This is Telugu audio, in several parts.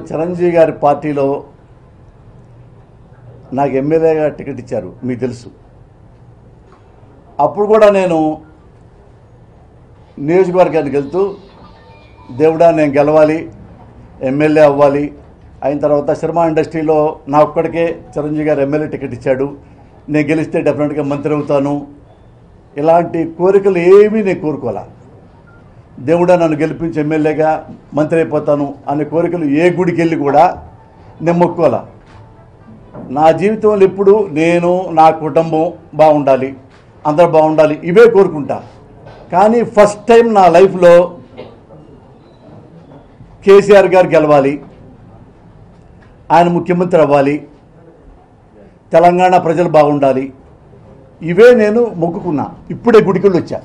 చిరంజీవి గారి పార్టీలో నాకు ఎమ్మెల్యేగా టికెట్ ఇచ్చారు మీకు తెలుసు అప్పుడు కూడా నేను నియోజకవర్గానికి వెళ్తూ దేవుడా నేను గెలవాలి ఎమ్మెల్యే అవ్వాలి అయిన తర్వాత సినిమా ఇండస్ట్రీలో నా ఒక్కడికే చిరంజీవి గారు ఎమ్మెల్యే టికెట్ ఇచ్చాడు నేను గెలిస్తే డెఫినెట్గా మంత్రి అవుతాను ఇలాంటి కోరికలు ఏమీ నేను కోరుకోలే దేవుడా నన్ను గెలిపించి ఎమ్మెల్యేగా మంత్రి అయిపోతాను అనే కోరికలు ఏ గుడికి వెళ్ళి కూడా నేను మొక్కోలా నా జీవితంలో ఎప్పుడు నేను నా కుటుంబం బాగుండాలి అందరూ బాగుండాలి ఇవే కోరుకుంటా కానీ ఫస్ట్ టైం నా లైఫ్లో కేసీఆర్ గారు గెలవాలి ఆయన ముఖ్యమంత్రి అవ్వాలి తెలంగాణ ప్రజలు బాగుండాలి ఇవే నేను మొక్కుకున్నా ఇప్పుడే గుడికెళ్ళి వచ్చా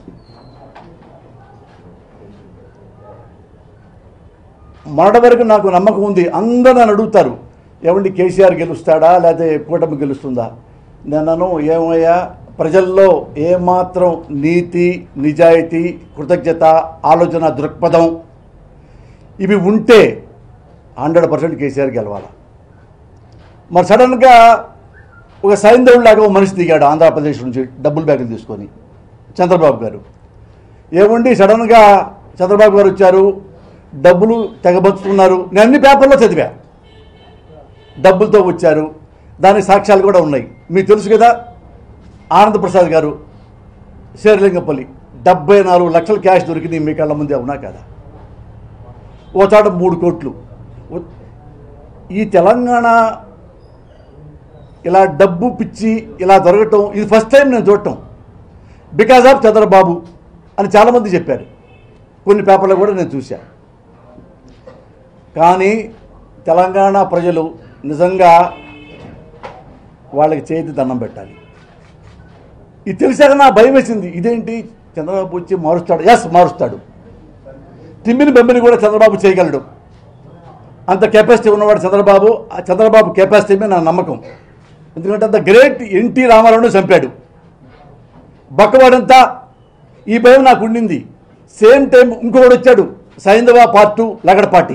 మొన్నటి వరకు నాకు నమ్మకం ఉంది అందరూ నన్ను అడుగుతారు ఏమండి కేసీఆర్ గెలుస్తాడా లేకపోతే కూటమి గెలుస్తుందా నేను ఏమయ్యా ప్రజల్లో ఏమాత్రం నీతి నిజాయితీ కృతజ్ఞత ఆలోచన దృక్పథం ఇవి ఉంటే హండ్రెడ్ పర్సెంట్ కేసీఆర్ గెలవాలి మరి సడన్గా ఒక సైంధవుడిలాగా ఒక మనిషి దిగాడు ఆంధ్రప్రదేశ్ నుంచి డబ్బులు బ్యాగులు తీసుకొని చంద్రబాబు గారు ఏముండి సడన్గా చంద్రబాబు గారు వచ్చారు డబ్బులు తెగబచ్చుకున్నారు నేను అన్ని పేపర్లో చదివా డబ్బులతో వచ్చారు దానికి సాక్ష్యాలు కూడా ఉన్నాయి మీకు తెలుసు కదా ఆనంద్ ప్రసాద్ గారు శేర్లింగపల్లి డెబ్బై నాలుగు లక్షల క్యాష్ దొరికింది మీ కళ్ళ ముందే ఉన్నా కదా ఓ చాట మూడు కోట్లు ఓ- ఈ తెలంగాణ ఇలా డబ్బు పిచ్చి ఇలా దొరకటం ఇది ఫస్ట్ టైం నేను చూడటం బికాజ్ ఆఫ్ చంద్రబాబు అని చాలామంది చెప్పారు కొన్ని పేపర్లో కూడా నేను చూశాను కానీ తెలంగాణ ప్రజలు నిజంగా వాళ్ళకి చేతి దండం పెట్టాలి ఇది తెలిసాక నా భయం వేసింది ఇదేంటి చంద్రబాబు వచ్చి మారుస్తాడు ఎస్ మారుస్తాడు తిమ్మిని బెమ్మిని కూడా చంద్రబాబు చేయగలడు అంత కెపాసిటీ ఉన్నవాడు చంద్రబాబు ఆ చంద్రబాబు కెపాసిటీ మీద నా నమ్మకం ఎందుకంటే అంత గ్రేట్ ఎన్టీ రామారావును చంపాడు బక్కవాడంతా ఈ భయం నాకు ఉండింది సేమ్ టైం ఇంకొకడు వచ్చాడు సైంధవ పార్ట్ టూ లగడపాటి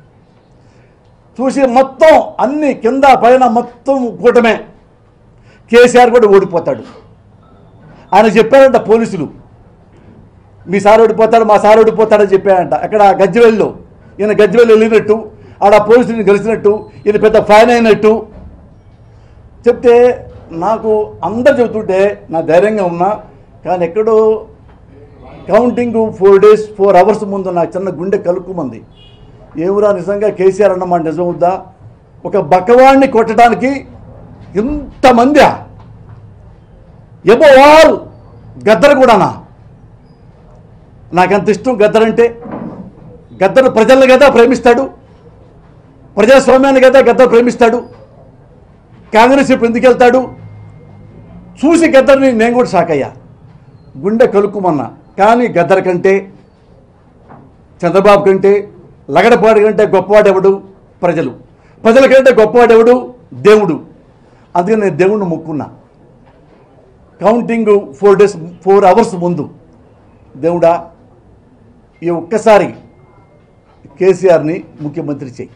చూసి మొత్తం అన్ని కింద పైన మొత్తం కూటమే కేసీఆర్ కూడా ఓడిపోతాడు ఆయన చెప్పారంట పోలీసులు మీ సార్ ఓడిపోతాడు మా సార్ ఓడిపోతాడని చెప్పాడంట అక్కడ గజ్జివెల్లో ఈయన గజ్జివెల్లి వెళ్ళినట్టు ఆడ పోలీసుని గెలిచినట్టు ఈయన పెద్ద ఫ్యాన్ అయినట్టు చెప్తే నాకు అందరు చెబుతుంటే నా ధైర్యంగా ఉన్నా కానీ ఎక్కడో counting four days four hours ముందు నాకు చిన్న గుండె కలుక్కుమంది ఏమురా నిజంగా కేసీఆర్ అన్నమాట నిజం అవుద్దా ఒక బక్కవాడిని కొట్టడానికి ఇంతమంది ఎబో ఆల్ గద్దరు కూడానా నాకంత ఇష్టం గద్దరంటే గద్దరు ప్రజల్ని కదా ప్రేమిస్తాడు ప్రజాస్వామ్యాన్ని కదా గద్దరు ప్రేమిస్తాడు కాంగ్రెస్ ఇప్పుడు ఎందుకు వెళ్తాడు చూసి గద్దరిని నేను కూడా షాక్ అయ్యా గుండె కలుక్కుమన్నా కానీ గద్దర్ కంటే చంద్రబాబు కంటే లగడపాడు కంటే గొప్పవాడెవడు ప్రజలు ప్రజల కంటే గొప్పవాడెవడు దేవుడు అందుకని నేను దేవుణ్ణి మొక్కున్నా counting four days four hours ముందు దేవుడా ఈ ఒక్కసారి కేసీఆర్ని ముఖ్యమంత్రి చేయి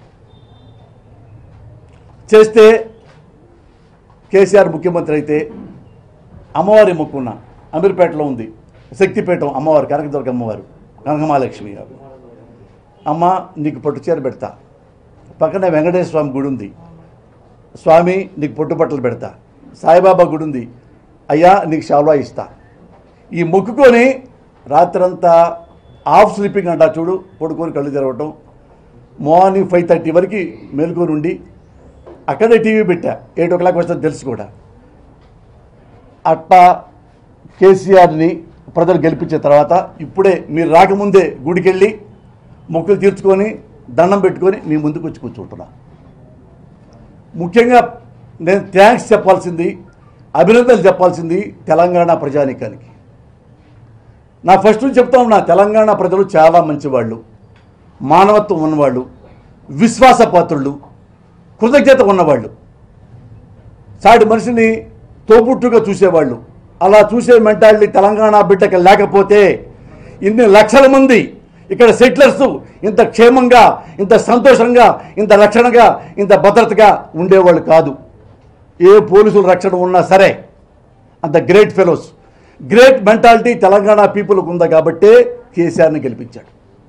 చేస్తే కేసీఆర్ ముఖ్యమంత్రి అయితే అమ్మవారి మొక్కున్న అమీర్పేటలో ఉంది శక్తిపీఠం అమ్మవారు కనకదుర్గ అమ్మవారు కనకమహాలక్ష్మి గారు అమ్మ నీకు పట్టు చీర పెడతా పక్కనే వెంకటేశ్వర స్వామి గుడి ఉంది స్వామి నీకు పొట్టు బట్టలు పెడతా సాయిబాబా గుడి ఉంది అయ్యా నీకు షాల్వా ఇస్తా ఈ మొక్కుకొని రాత్రంతా హాఫ్ స్లీపింగ్ అంటా చూడు పడుకొని కళ్ళు తెరవటం మార్నింగ్ ఫైవ్ థర్టీ వరకు మేలుకొని ఉండి అక్కడే టీవీ పెట్టా ఎయిట్ ఓ క్లాక్ వస్తుంది తెలుసు కూడా అట్టా కేసీఆర్ని ప్రజలు గెలిపించిన తర్వాత ఇప్పుడే మీరు రాకముందే గుడికెళ్ళి మొక్కులు తీర్చుకొని దండం పెట్టుకొని మీ ముందుకు వచ్చి కూర్చుంటున్నా ముఖ్యంగా నేను థ్యాంక్స్ చెప్పాల్సింది అభినందనలు చెప్పాల్సింది తెలంగాణ ప్రజానీకానికి నా ఫస్ట్ నుంచి చెప్తా ఉన్నా తెలంగాణ ప్రజలు చాలా మంచివాళ్ళు మానవత్వం ఉన్నవాళ్ళు విశ్వాసపాత్రులు కృతజ్ఞత ఉన్నవాళ్ళు సాటి మనిషిని తోబుట్టుగా చూసేవాళ్ళు అలా చూసే మెంటాలిటీ తెలంగాణ బిడ్డకి లేకపోతే ఇన్ని లక్షల మంది ఇక్కడ సెటిలర్స్ ఇంత క్షేమంగా ఇంత సంతోషంగా ఇంత రక్షణగా ఇంత భద్రతగా ఉండేవాళ్ళు కాదు ఏ పోలీసుల రక్షణ ఉన్నా సరే అంత great fellows great mentality Telangana పీపుల్కి ఉందా కాబట్టే కేసీఆర్ని గెలిపించాడు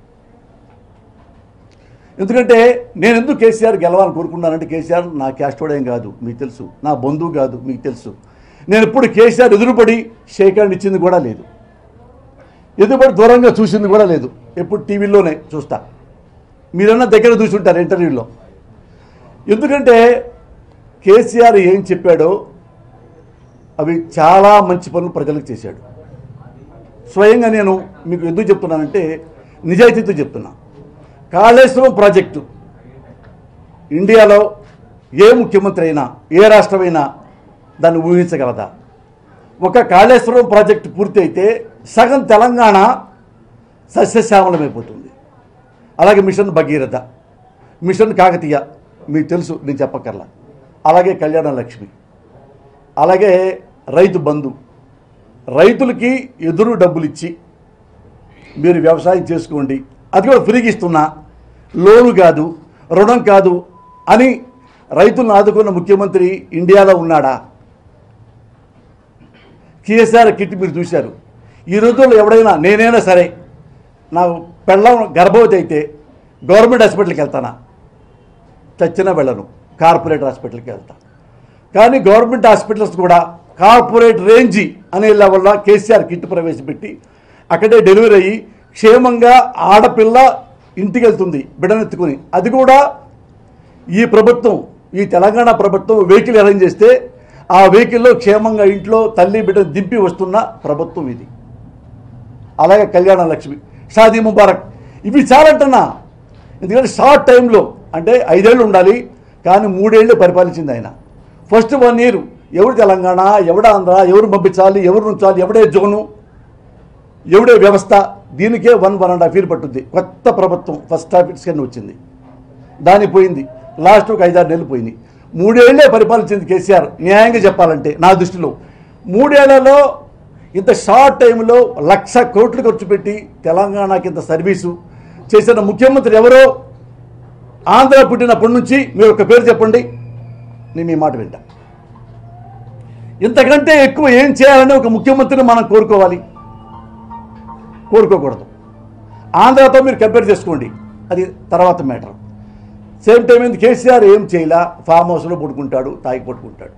ఎందుకంటే నేను ఎందుకు కేసీఆర్ గెలవాలని కోరుకున్నానంటే కేసీఆర్ నా క్యాస్టోడేం కాదు మీకు తెలుసు నా బంధువు కాదు మీకు తెలుసు నేను ఎప్పుడు కేసీఆర్ ఎదురుపడి షేక్ హ్యాండ్ ఇచ్చింది కూడా లేదు ఎదురుపడి దూరంగా చూసింది కూడా లేదు ఎప్పుడు టీవీలోనే చూస్తా మీరన్నా దగ్గర చూసుంటారు ఇంటర్వ్యూలో ఎందుకంటే కేసీఆర్ ఏం చెప్పాడో అవి చాలా మంచి పనులు ప్రజలకు చేశాడు స్వయంగా నేను మీకు ఎందుకు చెప్తున్నానంటే నిజాయితీతో చెప్తున్నా కాళేశ్వరం ప్రాజెక్టు ఇండియాలో ఏ ముఖ్యమంత్రి అయినా ఏ రాష్ట్రమైనా దాన్ని ఊహించగలదా ఒక కాళేశ్వరం ప్రాజెక్టు పూర్తి అయితే సగం తెలంగాణ సస్యశ్యామలమైపోతుంది అలాగే మిషన్ భగీరథ మిషన్ కాకతీయ మీకు తెలుసు నేను చెప్పక్కర్లా అలాగే కళ్యాణ లక్ష్మి అలాగే రైతు బంధు రైతులకి ఎదురు డబ్బులు ఇచ్చి మీరు వ్యవసాయం చేసుకోండి అది కూడా ఫ్రీగా ఇస్తున్నా లోను కాదు రుణం కాదు అని రైతులను ఆదుకున్న ముఖ్యమంత్రి ఇండియాలో ఉన్నాడా కేసీఆర్ కిట్ మీరు చూశారు ఈ రోజుల్లో ఎవడైనా నేనైనా సరే నా పెళ్ళం గర్భవతి అయితే గవర్నమెంట్ హాస్పిటల్కి వెళ్తానా చచ్చినా వెళ్ళను కార్పొరేట్ హాస్పిటల్కి వెళ్తా కానీ గవర్నమెంట్ హాస్పిటల్స్ కూడా కార్పొరేట్ రేంజి అనే లెవెల్లో కేసీఆర్ కిట్ ప్రవేశపెట్టి అక్కడే డెలివరీ అయ్యి క్షేమంగా ఆడపిల్ల ఇంటికి వెళ్తుంది బిడ్డనెత్తుకుని అది కూడా ఈ ప్రభుత్వం ఈ తెలంగాణ ప్రభుత్వం వెహికల్ అరేంజ్ చేస్తే ఆ వెహికల్లో క్షేమంగా ఇంట్లో తల్లి బిడ్డ దింపి వస్తున్న ప్రభుత్వం ఇది అలాగే కళ్యాణ లక్ష్మి షాదీ ముబారక్ ఇవి చాలంటున్నా ఎందుకంటే షార్ట్ టైంలో అంటే ఐదేళ్ళు ఉండాలి కానీ మూడేళ్ళు పరిపాలించింది ఆయన ఫస్ట్ వన్ ఇయర్ ఎవరు తెలంగాణ ఎవడ ఆంధ్ర ఎవరు పంపించాలి ఎవరు ఉంచాలి ఎవడే జోను ఎవడే వ్యవస్థ దీనికే one one and half year పట్టుద్ది కొత్త ప్రభుత్వం ఫస్ట్ ఆఫీస్ కింద వచ్చింది దాని పోయింది లాస్ట్ ఒక ఐదారు నెలలు పోయినాయి మూడేళ్లే పరిపాలించింది కేసీఆర్ న్యాయంగా చెప్పాలంటే నా దృష్టిలో మూడేళ్లలో ఇంత షార్ట్ టైంలో లక్ష కోట్లు ఖర్చు పెట్టి తెలంగాణకి ఇంత సర్వీసు చేసిన ముఖ్యమంత్రి ఎవరో ఆంధ్ర పుట్టినప్పటి నుంచి మీరు ఒక పేరు చెప్పండి నేను మీ మాట వింటా ఇంతకంటే ఎక్కువ ఏం చేయాలని ఒక ముఖ్యమంత్రిని మనం కోరుకోవాలి కోరుకోకూడదు ఆంధ్రతో మీరు కంపేర్ చేసుకోండి అది తర్వాత మ్యాటర్ సేమ్ టైం ఏంది కేసీఆర్ ఏం చేయలా ఫామ్ హౌస్లో పడుకుంటాడు తాగి పట్టుకుంటాడు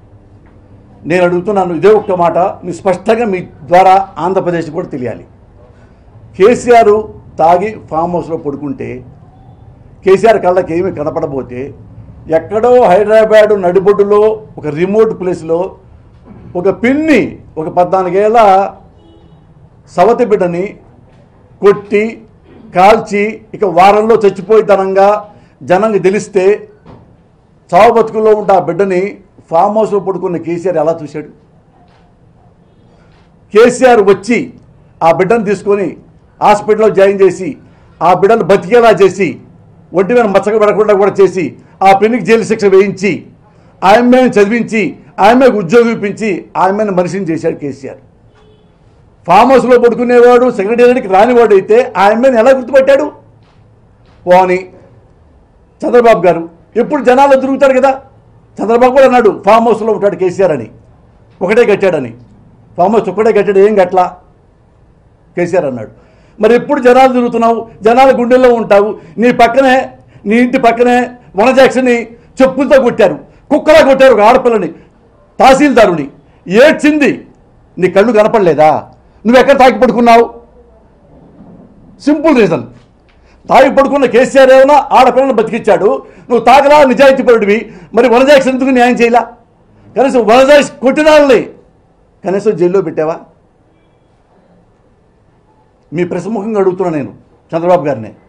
నేను అడుగుతున్నాను ఇదే ఒక్క మాట మీ స్పష్టంగా మీ ద్వారా ఆంధ్రప్రదేశ్ కూడా తెలియాలి కేసీఆర్ తాగి ఫామ్ హౌస్లో పడుకుంటే కేసీఆర్ కళ్ళకి ఏమి కనపడబోతే ఎక్కడో హైదరాబాదు నడిబొడ్డులో ఒక రిమోట్ ప్లేస్లో ఒక పిన్ని ఒక పద్నాలుగేళ్ల సవతి బిడ్డని కొట్టి కాల్చి ఇక వారంలో చచ్చిపోయితనంగా జనంకి తెలిస్తే చావు బతుకుల్లో ఉంటే ఆ బిడ్డని ఫామ్ హౌస్లో పడుకున్న కేసీఆర్ ఎలా చూశాడు కేసీఆర్ వచ్చి ఆ బిడ్డను తీసుకొని హాస్పిటల్లో జాయిన్ చేసి ఆ బిడ్డను బతికేలా చేసి ఒంటి మీద మచ్చక పడకుండా కూడా చేసి ఆ పెన్నికి జైలు శిక్ష వేయించి ఆయమ్మని చదివించి ఆయమ్మకి ఉద్యోగం ఇప్పించి ఆయమ్మని మనిషిని చేశాడు కేసీఆర్ ఫామ్ హౌస్లో పడుకునేవాడు సెక్రటేరియట్కి రానివాడు అయితే ఆయమ్మని ఎలా గుర్తుపట్టాడు పోని చంద్రబాబు గారు ఎప్పుడు జనాలు తిరుగుతాడు కదా చంద్రబాబు కూడా అన్నాడు ఫామ్ హౌస్లో ఉంటాడు కేసీఆర్ అని ఒకటే కట్టాడని ఫామ్ హౌస్ ఒక్కటే కట్టాడు ఏం గట్లా కేసీఆర్ అన్నాడు మరి ఎప్పుడు జనాలు తిరుగుతున్నావు జనాల గుండెల్లో ఉంటావు నీ పక్కనే నీ ఇంటి పక్కనే వనజాక్షని చెప్పులతో కొట్టారు కుక్కలా కొట్టారు ఒక ఆడపిల్లని తహసీల్దారుని ఏడ్చింది నీ కళ్ళు కనపడలేదా నువ్వు ఎక్కడ తాకి పడుకున్నావు సింపుల్ రీజన్ తాగి పడుకున్న కేసీఆర్ ఏమైనా ఆడపిల్లని బతికిచ్చాడు నువ్వు తాగలా నిజాయితీ పరుడివి మరి వనజాక్ష ఎందుకు న్యాయం చేయలా కనీసం వనజాక్ష కొట్టిన వాళ్ళని కనీసం జైల్లో పెట్టావా మీ ప్రసముఖంగా అడుగుతున్నా నేను చంద్రబాబు గారిని